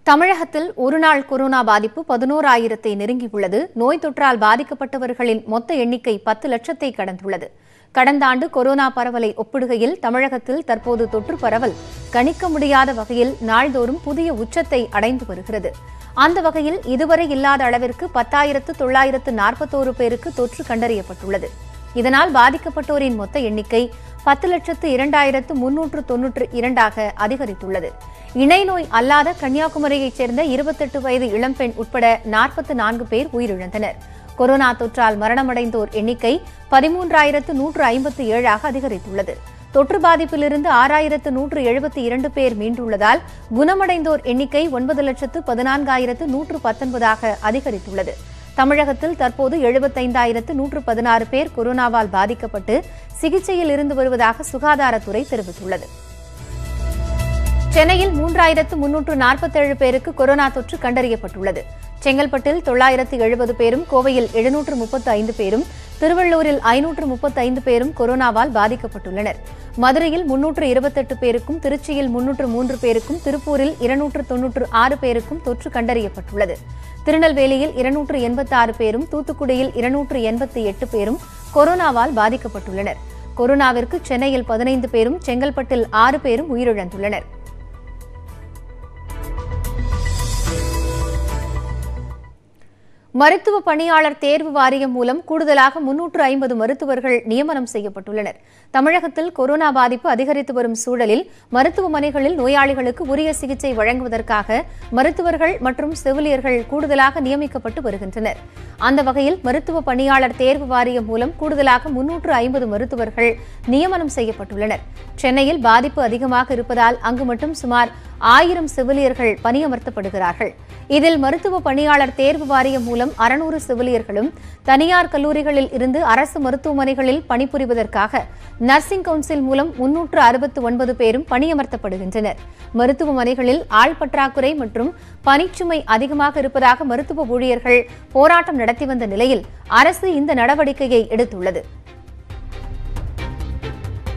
தமிழகத்தில் ஒருநாள் கொரோனா பாதிப்பு பதினோராயிரத்தை நெருங்கியுள்ளது நோய் தொற்றால் பாதிக்கப்பட்டவர்களின் மொத்த எண்ணிக்கை பத்து லட்சத்தை கடந்துள்ளது கடந்த ஆண்டு கொரோனா பரவலை ஒப்பிடுகையில் தமிழகத்தில் தற்போது தொற்று பரவல் கணிக்க முடியாத வகையில் நாள்தோறும் புதிய உச்சத்தை அடைந்து வருகிறது அந்த வகையில் இதுவரை இல்லாத அளவிற்கு பத்தாயிரத்து தொள்ளாயிரத்து நாற்பத்தோரு பேருக்கு தொற்று கண்டறியப்பட்டுள்ளது இதனால் பாதிக்கப்பட்டோரின் மொத்த எண்ணிக்கை பத்து லட்சத்து இரண்டாயிரத்து முன்னூற்று தொன்னூற்று இரண்டாக அதிகரித்துள்ளது இணை நோய் அல்லாத கன்னியாகுமரியைச் சேர்ந்த இருபத்தெட்டு வயது இளம்பெண் உட்பட நாற்பத்து நான்கு பேர் உயிரிழந்தனர் கொரோனா தொற்றால் மரணமடைந்தோர் எண்ணிக்கை பதிமூன்றாயிரத்து நூற்று ஐம்பத்து ஏழாக அதிகரித்துள்ளது தொற்று பாதிப்பிலிருந்து ஆறாயிரத்து நூற்று எழுபத்தி இரண்டு பேர் மீண்டுள்ளதால் குணமடைந்தோர் எண்ணிக்கை ஒன்பது லட்சத்து பதினான்காயிரத்து நூற்று பத்தொன்பதாக அதிகரித்துள்ளது தமிழகத்தில் தற்போது எழுபத்தைந்தாயிரத்து நூற்று பதினாறு பேர் கொரோனாவால் பாதிக்கப்பட்டு சிகிச்சையில் இருந்து வருவதாக சுகாதாரத்துறை தெரிவித்துள்ளது சென்னையில் மூன்றாயிரத்து முன்னூற்று நாற்பத்தேழு பேருக்கு கொரோனா தொற்று கண்டறியப்பட்டுள்ளது செங்கல்பட்டில் தொள்ளாயிரத்து எழுபது பேரும் கோவையில் எழுநூற்று முப்பத்து ஐந்து பேரும் திருவள்ளூரில் ஐநூற்று முப்பத்து ஐந்து பேரும் கொரோனாவால் பாதிக்கப்பட்டுள்ளனர் மதுரையில் முன்னூற்று இருபத்தெட்டு பேருக்கும் திருச்சியில் முன்னூற்று மூன்று பேருக்கும் திருப்பூரில் இருநூற்று தொன்னூற்று ஆறு பேருக்கும் தொற்று கண்டறியப்பட்டுள்ளது திருநெல்வேலியில் இருநூற்று எண்பத்தாறு பேரும் தூத்துக்குடியில் இருநூற்று எண்பத்தி எட்டு பேரும் கொரோனாவால் பாதிக்கப்பட்டுள்ளனர் கொரோனாவிற்கு சென்னையில் பதினைந்து பேரும் செங்கல்பட்டில் ஆறு பேரும் உயிரிழந்துள்ளனர் மருத்துவ பணியாளர் தேர்வு வாரியம் மூலம் கூடுதலாக முன்னூற்று ஐம்பது மருத்துவர்கள் நியமனம் செய்யப்பட்டுள்ளனர் தமிழகத்தில் கொரோனா பாதிப்பு அதிகரித்து வரும் சூழலில் மருத்துவமனைகளில் நோயாளிகளுக்கு உரிய சிகிச்சை வழங்குவதற்காக மருத்துவர்கள் மற்றும் செவிலியர்கள் கூடுதலாக நியமிக்கப்பட்டு வருகின்றனர் அந்த வகையில் மருத்துவ பணியாளர் தேர்வு வாரியம் மூலம் கூடுதலாக முன்னூற்று ஐம்பது மருத்துவர்கள் நியமனம் செய்யப்பட்டுள்ளனர் சென்னையில் பாதிப்பு அதிகமாக இருப்பதால் அங்கு மட்டும் சுமார் ஆயிரம் செவிலியர்கள் பணியமர்த்தப்படுகிறார்கள் இதில் மருத்துவ பணியாளர் தேர்வு வாரியம் மூலம் அறுநூறு செவிலியர்களும் தனியார் கல்லூரிகளில் இருந்து அரசு மருத்துவமனைகளில் பணிபுரிவதற்காக நர்சிங் கவுன்சில் மூலம் முன்னூற்று அறுபத்து ஒன்பது பேரும் பணியமர்த்தப்படுகின்றனர் மருத்துவமனைகளில் ஆள் பற்றாக்குறை மற்றும் பணிச்சுமை அதிகமாக இருப்பதாக மருத்துவ ஊழியர்கள் போராட்டம் நடத்தி வந்த நிலையில் அரசு இந்த நடவடிக்கையை எடுத்துள்ளது